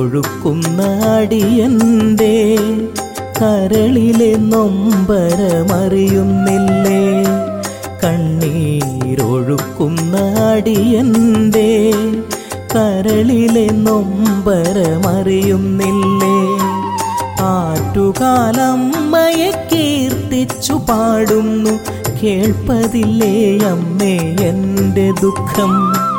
കണ്ണീരൊഴുക്കുന്ന അടിയന്റെ കരളിലെ നൊമ്പരമറിയുന്നില്ലേ കണ്ണീരൊഴുക്കുന്ന അടിയന്റെ കരളിലെ നൊമ്പരമറിയുന്നില്ലേ ആറ്റുകാലമ്മയെ കീർത്തിച്ചു പാടുന്നു കേൾപ്പതില്ലേ അമ്മേ എൻ്റെ ദുഃഖം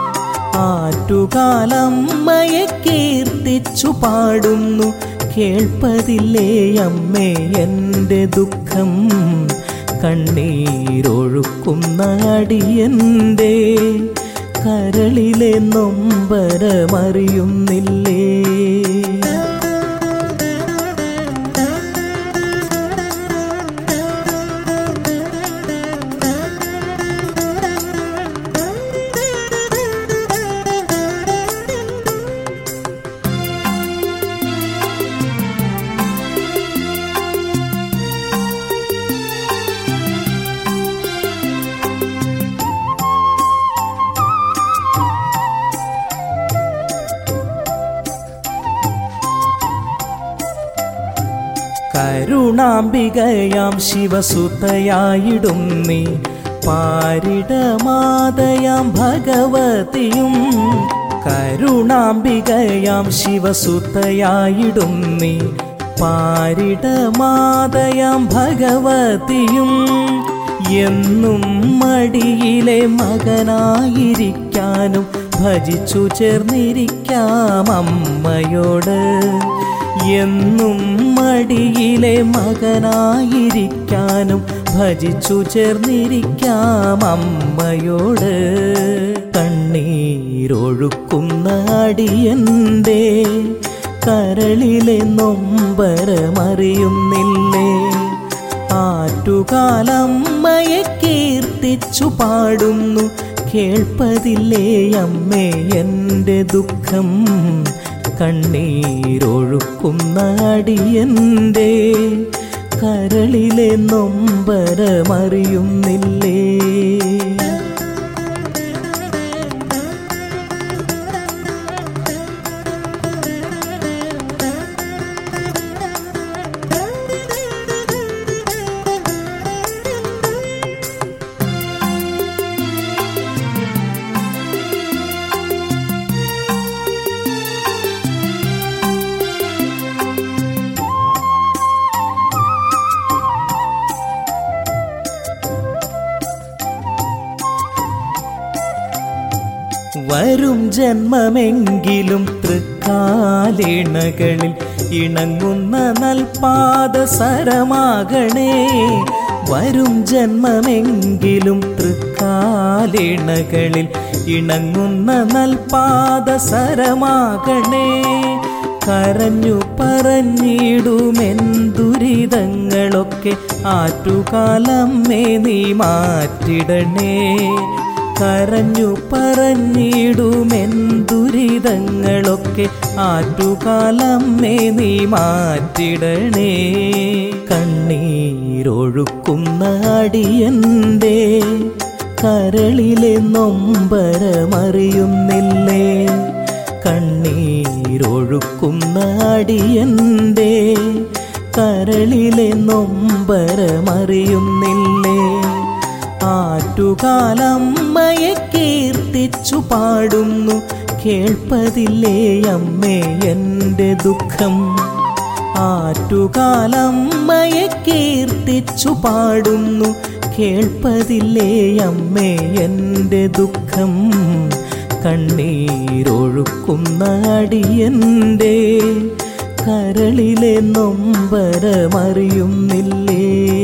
ആറ്റുകാലമ്മയെ കീർത്തിച്ചു പാടുന്നു കേൾപ്പതില്ലേ അമ്മേ എൻ്റെ ദുഃഖം കണ്ണീരൊഴുക്കുന്ന അടിയൻ്റെ കരളിലെ നൊമ്പരമറിയുന്നില്ലേ കരുണാംബികയാം ശിവസുതയായിടും നീ പാരിടമാതയാം ഭഗവതിയും കരുണാംബികയാം ശിവസുതയായിടും നീ പാരിടമാതയാം ഭഗവതിയും എന്നും മടിയിലെ മകനായിരിക്കാനും ഭജിച്ചു ചേർന്നിരിക്കാം അമ്മയോട് എന്നും മടിയിലെ മകനായിരിക്കാനും ഭജിച്ചു ചേർന്നിരിക്കാം അമ്മയോട് കണ്ണീരൊഴുക്കുന്ന അടിയന്റെ കരളിലെ നൊമ്പരമറിയുന്നില്ലേ ആറ്റുകാലമ്മയെ കീർത്തിച്ചു പാടുന്നു കേൾപ്പതില്ലേ അമ്മേ എൻ്റെ ദുഃഖം കണ്ണീരൊഴുക്കുന്ന അടിയന്റെ കരളിലെ നൊമ്പരമറിയുന്നില്ലേ വരും ജന്മമെങ്കിലും തൃക്കാലിണകളിൽ ഇണങ്ങുന്ന നൽപാദ സരമാകണേ വരും ജന്മമെങ്കിലും തൃക്കാലിണകളിൽ ഇണങ്ങുന്ന നൽപാദ സരമാകണേ കരഞ്ഞു പറഞ്ഞിടുമെന്തുരിതങ്ങളൊക്കെ ആറ്റുകാലമ്മേ നീ മാറ്റിടണേ കരഞ്ഞു പറഞ്ഞിടുമെന്തുരിതങ്ങളൊക്കെ ആറ്റുകാലമ്മേ നീ മാറ്റിടണേ കണ്ണീരൊഴുക്കുന്ന അടിയന്റെ കരളിലെ നൊമ്പരമറിയുന്നില്ലേ കണ്ണീരൊഴുക്കുന്ന അടിയന്റെ കരളിലെ നൊമ്പരമറിയുന്നില്ലേ ആറ്റുകാലമ്മയെ കീർത്തിച്ചു പാടുന്നു കേൾപ്പതില്ലേ അമ്മേ എൻ്റെ ദുഃഖം ആറ്റുകാലമ്മയെ കീർത്തിച്ചു പാടുന്നു കേൾപ്പതില്ലേ അമ്മേ എൻ്റെ ദുഃഖം കണ്ണീരൊഴുക്കുന്ന അടിയന്റെ കരളിലെ നൊമ്പരമറിയുന്നില്ലേ